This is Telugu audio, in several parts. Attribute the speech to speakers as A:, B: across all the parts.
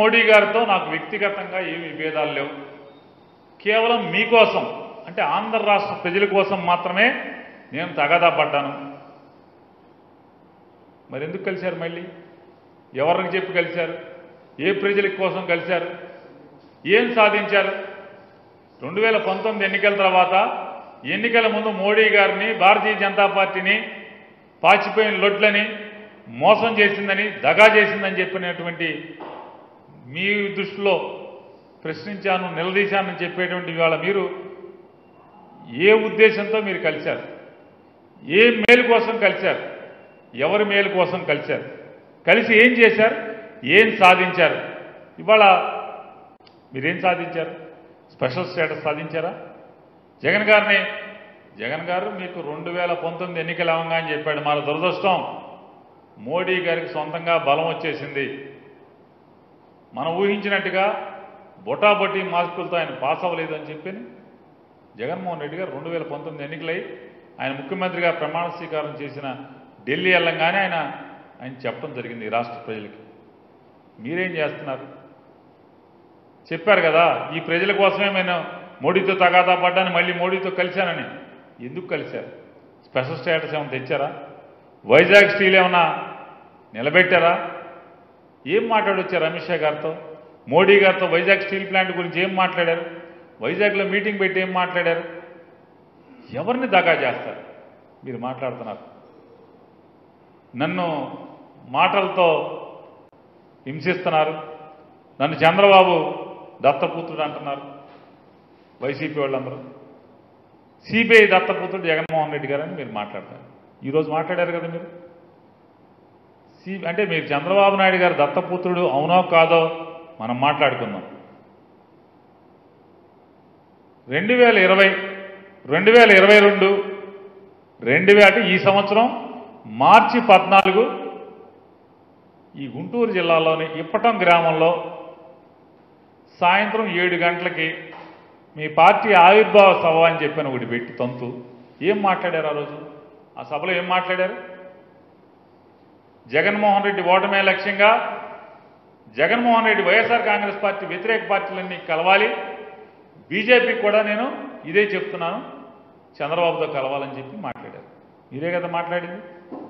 A: మోడీ గారితో నాకు వ్యక్తిగతంగా ఏమి విభేదాలు లేవు కేవలం మీకోసం అంటే ఆంధ్ర రాష్ట్ర ప్రజల కోసం మాత్రమే నేను తగాదా పడ్డాను మరి ఎందుకు కలిశారు మళ్ళీ ఎవరికి చెప్పి కలిశారు ఏ ప్రజల కోసం కలిశారు ఏం సాధించారు రెండు వేల పంతొమ్మిది ఎన్నికల తర్వాత ఎన్నికల ముందు మోడీ గారిని భారతీయ జనతా పార్టీని పాచిపోయిన లొడ్లని మోసం చేసిందని దగా చేసిందని చెప్పినటువంటి మీ దృష్టిలో ప్రశ్నించాను నిలదీశానని చెప్పేటువంటి ఇవాళ మీరు ఏ ఉద్దేశంతో మీరు కలిశారు ఏ మేలు కోసం కలిశారు ఎవరి మేలు కోసం కలిశారు కలిసి ఏం చేశారు ఏం సాధించారు ఇవాళ మీరేం సాధించారు స్పెషల్ స్టేటస్ సాధించారా జగన్ గారిని జగన్ గారు మీకు రెండు వేల పంతొమ్మిది ఎన్నికలు అవంగా అని చెప్పాడు మన దురదృష్టం మోడీ గారికి సొంతంగా బలం వచ్చేసింది మనం ఊహించినట్టుగా బొటాబొటీ మార్కులతో ఆయన పాస్ అవ్వలేదు అని చెప్పి జగన్మోహన్ రెడ్డి గారు రెండు వేల పంతొమ్మిది ఎన్నికలై ఆయన ముఖ్యమంత్రిగా ప్రమాణ స్వీకారం చేసిన ఢిల్లీ వెళ్ళంగానే ఆయన ఆయన చెప్పడం జరిగింది ఈ రాష్ట్ర ప్రజలకి మీరేం చేస్తున్నారు చెప్పారు కదా ఈ ప్రజల కోసమే నేను మోడీతో తగాదా పడ్డాను మళ్ళీ మోడీతో కలిశానని ఎందుకు కలిశారు స్పెషల్ స్టేటస్ ఏమైనా తెచ్చారా వైజాగ్ స్టీల్ ఏమన్నా నిలబెట్టారా ఏం మాట్లాడొచ్చారు అమిత్ షా గారితో మోడీ గారితో వైజాగ్ స్టీల్ ప్లాంట్ గురించి ఏం మాట్లాడారు వైజాగ్లో మీటింగ్ పెట్టి ఏం మాట్లాడారు ఎవరిని దగా చేస్తారు మీరు మాట్లాడుతున్నారు నన్ను మాటలతో హింసిస్తున్నారు నన్ను చంద్రబాబు దత్తపుత్రుడు అంటున్నారు వైసీపీ వాళ్ళందరూ సిబిఐ దత్తపుత్రుడు జగన్మోహన్ రెడ్డి గారని మీరు మాట్లాడతారు ఈరోజు మాట్లాడారు కదా మీరు సి అంటే మీరు చంద్రబాబు నాయుడు గారు దత్తపుత్రుడు అవునో కాదో మనం మాట్లాడుకుందాం రెండు వేల ఇరవై రెండు వేల ఇరవై రెండు రెండు వేల అంటే ఈ సంవత్సరం మార్చి పద్నాలుగు ఈ గుంటూరు జిల్లాలోని ఇప్పటం గ్రామంలో సాయంత్రం ఏడు గంటలకి మీ పార్టీ ఆవిర్భావ సభ అని చెప్పిన ఒకటి పెట్టి తంతు ఏం మాట్లాడారు ఆ రోజు ఆ సభలో ఏం మాట్లాడారు జగన్మోహన్ రెడ్డి ఓటమే లక్ష్యంగా జగన్మోహన్ రెడ్డి వైఎస్ఆర్ కాంగ్రెస్ పార్టీ వ్యతిరేక పార్టీలన్నీ కలవాలి బీజేపీకి కూడా నేను ఇదే చెప్తున్నాను చంద్రబాబుతో కలవాలని చెప్పి మాట్లాడారు ఇదే కదా మాట్లాడింది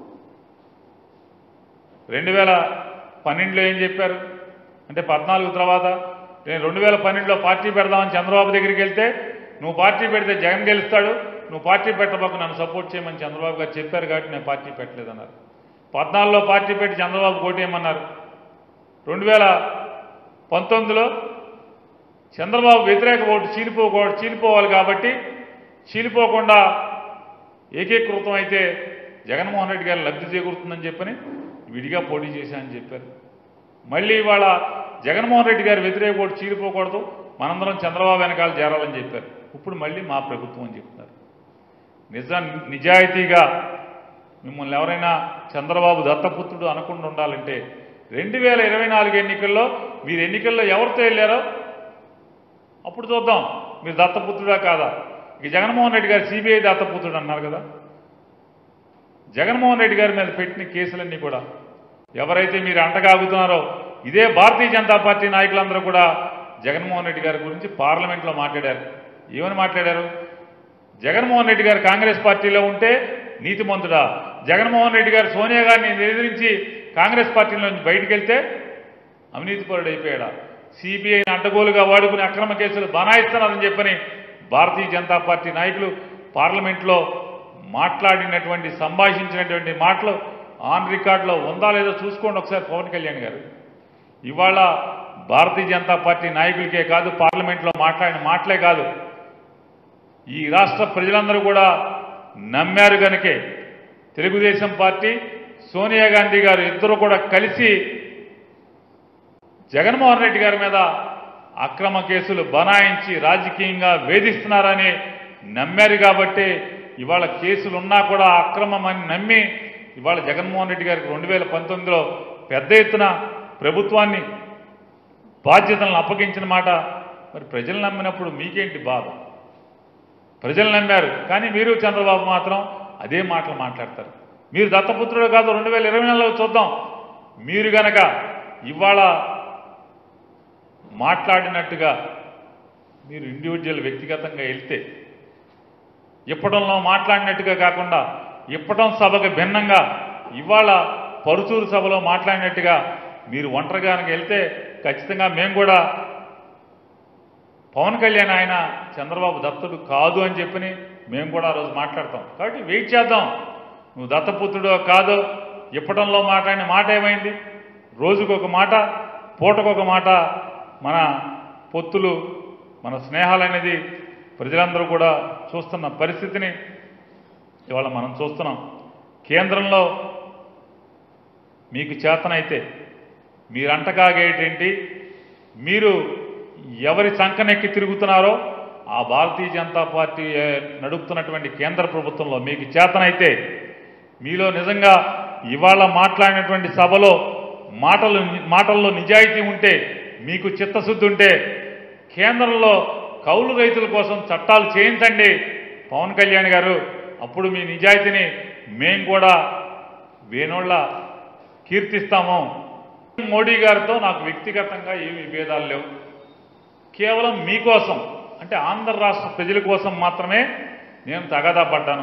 A: రెండు వేల పన్నెండులో ఏం చెప్పారు అంటే పద్నాలుగు తర్వాత నేను రెండు వేల పన్నెండులో పార్టీ పెడదామని చంద్రబాబు దగ్గరికి వెళ్తే నువ్వు పార్టీ పెడితే జగన్ గెలుస్తాడు నువ్వు పార్టీ పెట్టబోకు నన్ను సపోర్ట్ చేయమని చంద్రబాబు గారు చెప్పారు కాబట్టి నేను పార్టీ పెట్టలేదన్నారు పద్నాలుగులో పార్టీ పెట్టి చంద్రబాబు కోటేయమన్నారు రెండు వేల పంతొమ్మిదిలో చంద్రబాబు వ్యతిరేక ఓటు చీలిపోకూ చీలిపోవాలి కాబట్టి చీలిపోకుండా ఏకీకృతం అయితే జగన్మోహన్ రెడ్డి గారు లబ్ధి చేకూరుతుందని చెప్పని విడిగా పోటీ చేశానని చెప్పారు మళ్ళీ ఇవాళ జగన్మోహన్ రెడ్డి గారు వ్యతిరేక ఓటు చీలిపోకూడదు మనందరం చంద్రబాబు వెనకాల చేరాలని చెప్పారు ఇప్పుడు మళ్ళీ మా ప్రభుత్వం అని చెప్తున్నారు నిజ నిజాయితీగా మిమ్మల్ని ఎవరైనా చంద్రబాబు దత్తపుత్రుడు అనకుండా ఉండాలంటే రెండు వేల ఇరవై నాలుగు ఎన్నికల్లో మీరు ఎన్నికల్లో ఎవరితో వెళ్ళారో అప్పుడు చూద్దాం మీరు దత్తపుత్రుడా కాదా ఇక జగన్మోహన్ రెడ్డి గారు సిబిఐ దత్తపుత్రుడు అన్నారు కదా జగన్మోహన్ రెడ్డి గారి మీద పెట్టిన కేసులన్నీ కూడా ఎవరైతే మీరు అంటగాగుతున్నారో ఇదే భారతీయ జనతా పార్టీ నాయకులందరూ కూడా జగన్మోహన్ రెడ్డి గారి గురించి పార్లమెంట్లో మాట్లాడారు ఏమని మాట్లాడారు జగన్మోహన్ రెడ్డి గారు కాంగ్రెస్ పార్టీలో ఉంటే నీతిమంతుడా జగన్మోహన్ రెడ్డి గారు సోనియా గారిని ఎదిరించి కాంగ్రెస్ పార్టీలో నుంచి బయటికి వెళ్తే అవినీతిపరుడు అయిపోయాడా సిబిఐని అడ్డగోలుగా వాడుకుని అక్రమ కేసులు బనాయిస్తున్నారని చెప్పని భారతీయ జనతా పార్టీ నాయకులు పార్లమెంట్లో మాట్లాడినటువంటి సంభాషించినటువంటి మాటలు ఆన్ రికార్డులో ఉందా లేదో చూసుకోండి ఒకసారి పవన్ కళ్యాణ్ గారు ఇవాళ భారతీయ జనతా పార్టీ నాయకులకే కాదు పార్లమెంట్లో మాట్లాడిన మాటలే కాదు ఈ రాష్ట్ర ప్రజలందరూ కూడా నమ్మారు గనుకే తెలుగుదేశం పార్టీ సోనియా గాంధీ గారు ఇద్దరు కూడా కలిసి జగన్మోహన్ రెడ్డి గారి మీద అక్రమ కేసులు బనాయించి రాజకీయంగా వేధిస్తున్నారని నమ్మారు కాబట్టి ఇవాళ కేసులు ఉన్నా కూడా అక్రమమని నమ్మి ఇవాళ జగన్మోహన్ రెడ్డి గారికి రెండు వేల పంతొమ్మిదిలో పెద్ద ఎత్తున ప్రభుత్వాన్ని బాధ్యతలను అప్పగించిన మాట మరి ప్రజలు నమ్మినప్పుడు మీకేంటి బాధ ప్రజలు నమ్మారు కానీ మీరు చంద్రబాబు మాత్రం అదే మాటలు మాట్లాడతారు మీరు దత్తపుత్రుడు కాదు రెండు వేల ఇరవై నెలలో చూద్దాం మీరు గనక ఇవాళ మాట్లాడినట్టుగా మీరు ఇండివిజువల్ వ్యక్తిగతంగా వెళ్తే ఇప్పటంలో మాట్లాడినట్టుగా కాకుండా ఇప్పటం సభకు భిన్నంగా ఇవాళ పరుచూరు సభలో మాట్లాడినట్టుగా మీరు ఒంటరిగా కనుక వెళ్తే ఖచ్చితంగా మేము కూడా పవన్ కళ్యాణ్ ఆయన చంద్రబాబు దత్తుడు కాదు అని చెప్పని మేము కూడా ఆ రోజు మాట్లాడతాం కాబట్టి వెయిట్ చేద్దాం నువ్వు దత్తపుత్రుడో కాదో ఇప్పటంలో మాట్లాడిన మాట ఏమైంది రోజుకొక మాట పూటకొక మాట మన పొత్తులు మన స్నేహాలు అనేది ప్రజలందరూ కూడా చూస్తున్న పరిస్థితిని ఇవాళ మనం చూస్తున్నాం కేంద్రంలో మీకు చేతనైతే మీరంటకాగేటేంటి మీరు ఎవరి సంకనెక్కి తిరుగుతున్నారో ఆ భారతీయ జనతా పార్టీ ఏ, నడుపుతున్నటువంటి కేంద్ర ప్రభుత్వంలో మీకు చేతనైతే మీలో నిజంగా ఇవాళ మాట్లాడినటువంటి సభలో మాటలు మాటల్లో నిజాయితీ ఉంటే మీకు చిత్తశుద్ధి ఉంటే కేంద్రంలో కౌలు రైతుల కోసం చట్టాలు చేయించండి పవన్ కళ్యాణ్ గారు అప్పుడు మీ నిజాయితీని మేము కూడా వేణోళ్ళ కీర్తిస్తాము మోడీ గారితో నాకు వ్యక్తిగతంగా ఏమి విభేదాలు లేవు కేవలం మీకోసం అంటే ఆంధ్ర రాష్ట్ర ప్రజల కోసం మాత్రమే నేను తగాదా పడ్డాను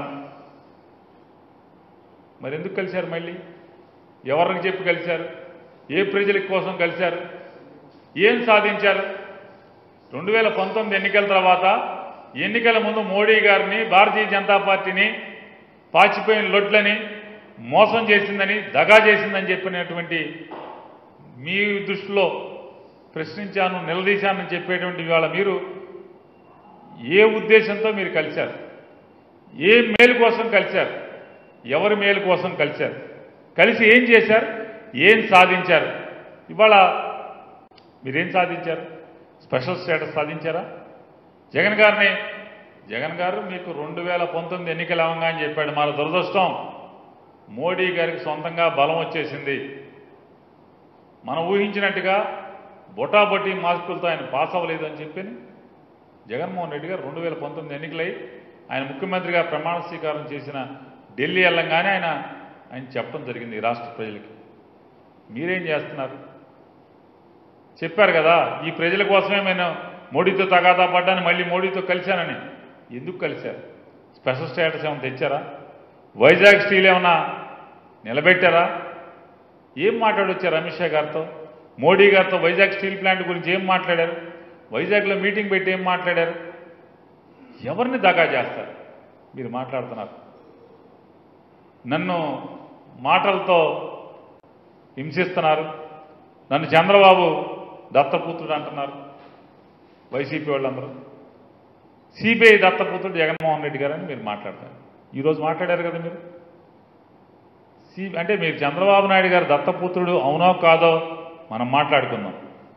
A: మరి ఎందుకు కలిశారు మళ్ళీ ఎవరికి చెప్పి కలిశారు ఏ ప్రజల కోసం కలిశారు ఏం సాధించారు రెండు వేల పంతొమ్మిది ఎన్నికల తర్వాత ఎన్నికల ముందు మోడీ గారిని భారతీయ జనతా పార్టీని పాచిపోయిన లొడ్లని మోసం చేసిందని దగా చేసిందని చెప్పినటువంటి మీ దృష్టిలో ప్రశ్నించాను నిలదీశానని చెప్పేటువంటి ఇవాళ మీరు ఏ ఉద్దేశంతో మీరు కలిశారు ఏ మేలు కోసం కలిశారు ఎవరి మేలు కోసం కలిశారు కలిసి ఏం చేశారు ఏం సాధించారు ఇవాళ మీరేం సాధించారు స్పెషల్ స్టేటస్ సాధించారా జగన్ గారిని జగన్ గారు మీకు రెండు వేల పంతొమ్మిది ఎన్నికలు అవంగా అని చెప్పాడు మన దురదృష్టం మోడీ గారికి సొంతంగా బలం వచ్చేసింది మనం ఊహించినట్టుగా బొటాబొటీ మార్కులతో ఆయన పాస్ అవ్వలేదు అని చెప్పి జగన్మోహన్ రెడ్డి గారు రెండు వేల పంతొమ్మిది ఎన్నికలై ఆయన ముఖ్యమంత్రిగా ప్రమాణ స్వీకారం చేసిన ఢిల్లీ వెళ్ళంగానే ఆయన ఆయన చెప్పడం జరిగింది ఈ రాష్ట్ర ప్రజలకి మీరేం చేస్తున్నారు చెప్పారు కదా ఈ ప్రజల కోసమే నేను మోడీతో తగాదా పడ్డాను మళ్ళీ మోడీతో కలిశానని ఎందుకు కలిశారు స్పెషల్ స్టేటస్ ఏమైనా తెచ్చారా వైజాగ్ స్టీల్ ఏమైనా నిలబెట్టారా ఏం మాట్లాడొచ్చారు అమిత్ షా గారితో మోడీ గారితో వైజాగ్ స్టీల్ ప్లాంట్ గురించి ఏం మాట్లాడారు వైజాగ్లో మీటింగ్ పెట్టి ఏం మాట్లాడారు ఎవరిని దగా చేస్తారు మీరు మాట్లాడుతున్నారు నన్ను మాటలతో హింసిస్తున్నారు నన్ను చంద్రబాబు దత్తపుత్రుడు అంటున్నారు వైసీపీ వాళ్ళందరూ సిబిఐ దత్తపుత్రుడు జగన్మోహన్ రెడ్డి గారని మీరు మాట్లాడతారు ఈరోజు మాట్లాడారు కదా మీరు సి అంటే మీరు చంద్రబాబు నాయుడు గారు దత్తపుత్రుడు అవునో కాదో మనం మాట్లాడుకుందాం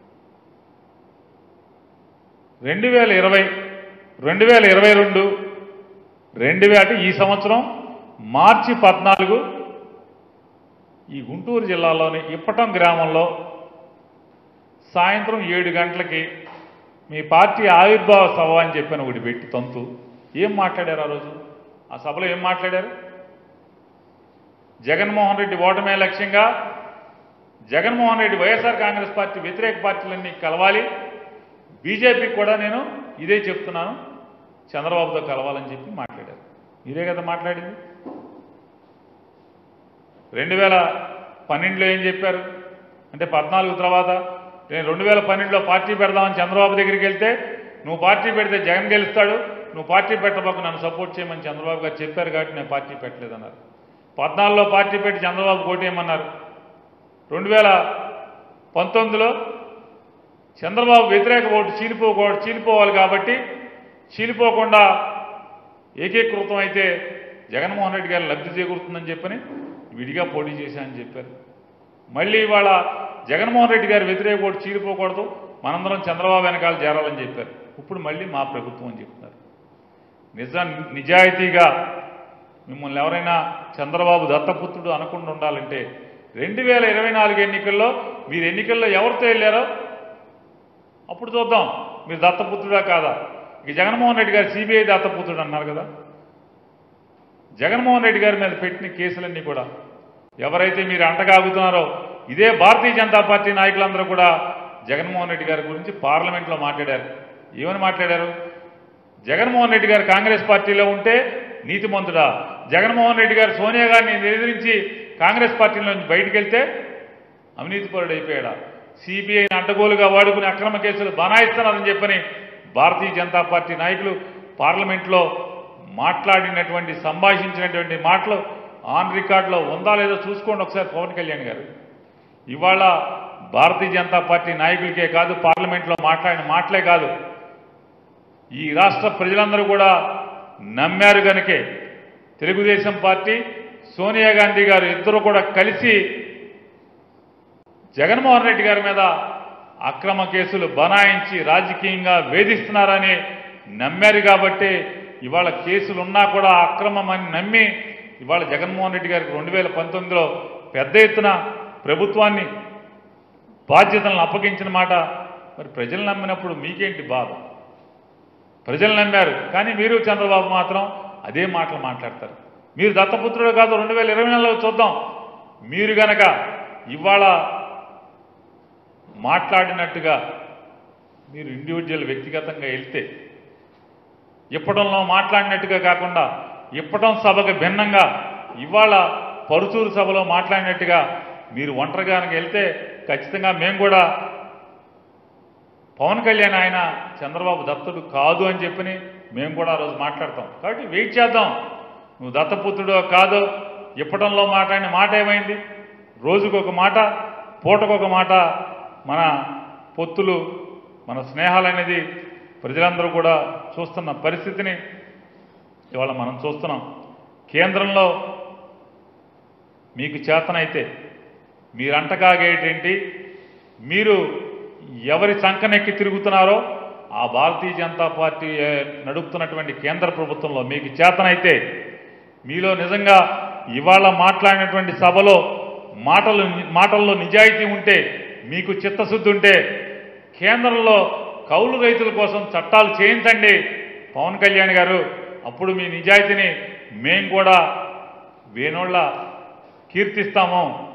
A: రెండు వేల ఇరవై రెండు వేల ఇరవై రెండు రెండు వేల అంటే ఈ సంవత్సరం మార్చి పద్నాలుగు ఈ గుంటూరు జిల్లాలోని ఇప్పటం గ్రామంలో సాయంత్రం ఏడు గంటలకి మీ పార్టీ ఆవిర్భావ సభ అని చెప్పిన ఒకటి పెట్టి తంతు ఏం మాట్లాడారు ఆ రోజు ఆ సభలో ఏం మాట్లాడారు జగన్మోహన్ రెడ్డి ఓటమే లక్ష్యంగా జగన్మోహన్ రెడ్డి వైఎస్ఆర్ కాంగ్రెస్ పార్టీ వ్యతిరేక పార్టీలన్నీ కలవాలి బీజేపీకి కూడా నేను ఇదే చెప్తున్నాను చంద్రబాబుతో కలవాలని చెప్పి మాట్లాడారు మీరే కదా మాట్లాడింది రెండు వేల పన్నెండులో ఏం చెప్పారు అంటే పద్నాలుగు తర్వాత నేను రెండు వేల పన్నెండులో పార్టీ పెడదామని చంద్రబాబు దగ్గరికి వెళ్తే నువ్వు పార్టీ పెడితే జగన్ గెలుస్తాడు నువ్వు పార్టీ పెట్టబోకు నన్ను సపోర్ట్ చేయమని చంద్రబాబు గారు చెప్పారు కాబట్టి నేను పార్టీ పెట్టలేదన్నారు పద్నాలుగులో పార్టీ పెట్టి చంద్రబాబు కోటేయమన్నారు రెండు వేల పంతొమ్మిదిలో చంద్రబాబు వ్యతిరేక ఓటు చీలిపోకూ చీలిపోవాలి కాబట్టి చీలిపోకుండా ఏకీకృతం అయితే జగన్మోహన్ రెడ్డి గారు లబ్ధి చేకూరుతుందని చెప్పని విడిగా పోటీ చేశానని చెప్పారు మళ్ళీ ఇవాళ జగన్మోహన్ రెడ్డి గారు వ్యతిరేక ఓటు చీలిపోకూడదు మనందరం చంద్రబాబు వెనకాల చేరాలని చెప్పారు ఇప్పుడు మళ్ళీ మా ప్రభుత్వం అని చెప్తున్నారు నిజ నిజాయితీగా మిమ్మల్ని ఎవరైనా చంద్రబాబు దత్తపుత్రుడు అనకుండా ఉండాలంటే రెండు వేల ఇరవై నాలుగు ఎన్నికల్లో మీరు ఎన్నికల్లో ఎవరితో వెళ్ళారో అప్పుడు చూద్దాం మీరు దత్తపుత్రుడా కాదా ఇక జగన్మోహన్ రెడ్డి గారు సిబిఐ దత్తపుత్రుడు అన్నారు కదా జగన్మోహన్ రెడ్డి గారి మీద పెట్టిన కేసులన్నీ కూడా ఎవరైతే మీరు అంటగాగుతున్నారో ఇదే భారతీయ జనతా పార్టీ నాయకులందరూ కూడా జగన్మోహన్ రెడ్డి గారి గురించి పార్లమెంట్లో మాట్లాడారు ఏమని మాట్లాడారు జగన్మోహన్ రెడ్డి గారు కాంగ్రెస్ పార్టీలో ఉంటే నీతిమంతుడా జగన్మోహన్ రెడ్డి గారు సోనియా గారిని ఎదిరించి కాంగ్రెస్ పార్టీలో నుంచి బయటికి వెళ్తే అవినీతిపరుడు అయిపోయాడా సిబిఐని అడ్డగోలుగా వాడుకుని అక్రమ కేసులు బనాయిస్తున్నారని చెప్పని భారతీయ జనతా పార్టీ నాయకులు పార్లమెంట్లో మాట్లాడినటువంటి సంభాషించినటువంటి మాటలు ఆన్ రికార్డులో ఉందా లేదో చూసుకోండి ఒకసారి పవన్ కళ్యాణ్ గారు ఇవాళ భారతీయ జనతా పార్టీ నాయకులకే కాదు పార్లమెంట్లో మాట్లాడిన మాటలే కాదు ఈ రాష్ట్ర ప్రజలందరూ కూడా నమ్మారు గనుకే తెలుగుదేశం పార్టీ సోనియా గాంధీ గారు ఇద్దరు కూడా కలిసి జగన్మోహన్ రెడ్డి గారి మీద అక్రమ కేసులు బనాయించి రాజకీయంగా వేధిస్తున్నారని నమ్మారు కాబట్టి ఇవాళ కేసులు ఉన్నా కూడా అక్రమమని నమ్మి ఇవాళ జగన్మోహన్ రెడ్డి గారికి రెండు వేల పంతొమ్మిదిలో పెద్ద ఎత్తున ప్రభుత్వాన్ని బాధ్యతలను అప్పగించిన మాట మరి ప్రజలు నమ్మినప్పుడు మీకేంటి బాధ ప్రజలు నమ్మారు కానీ మీరు చంద్రబాబు మాత్రం అదే మాటలు మాట్లాడతారు మీరు దత్తపుత్రుడు కాదు రెండు వేల ఇరవై నెలలో చూద్దాం మీరు గనక ఇవాళ మాట్లాడినట్టుగా మీరు ఇండివిజువల్ వ్యక్తిగతంగా వెళ్తే ఇప్పటంలో మాట్లాడినట్టుగా కాకుండా ఇప్పటం సభకు భిన్నంగా ఇవాళ పరుచూరు సభలో మాట్లాడినట్టుగా మీరు ఒంటరిగానికి వెళ్తే ఖచ్చితంగా మేము కూడా పవన్ కళ్యాణ్ ఆయన చంద్రబాబు దత్తుడు కాదు అని చెప్పని మేము కూడా ఆ రోజు మాట్లాడతాం కాబట్టి వెయిట్ చేద్దాం నువ్వు దత్తపుత్రుడో కాదో ఇప్పటంలో మాట్లాడిన మాట ఏమైంది రోజుకొక మాట పూటకొక మాట మన పొత్తులు మన స్నేహాలు అనేది ప్రజలందరూ కూడా చూస్తున్న పరిస్థితిని ఇవాళ మనం చూస్తున్నాం కేంద్రంలో మీకు చేతనైతే మీరు అంటకాగేటేంటి మీరు ఎవరి సంకనెక్కి తిరుగుతున్నారో ఆ భారతీయ జనతా పార్టీ ఏ, నడుపుతున్నటువంటి కేంద్ర ప్రభుత్వంలో మీకు చేతనైతే మీలో నిజంగా ఇవాళ మాట్లాడినటువంటి సభలో మాటలు మాటల్లో నిజాయితీ ఉంటే మీకు చిత్తశుద్ధి ఉంటే కేంద్రంలో కౌలు రైతుల కోసం చట్టాలు చేయించండి పవన్ కళ్యాణ్ గారు అప్పుడు మీ నిజాయితీని మేము కూడా వేణోళ్ళ కీర్తిస్తాము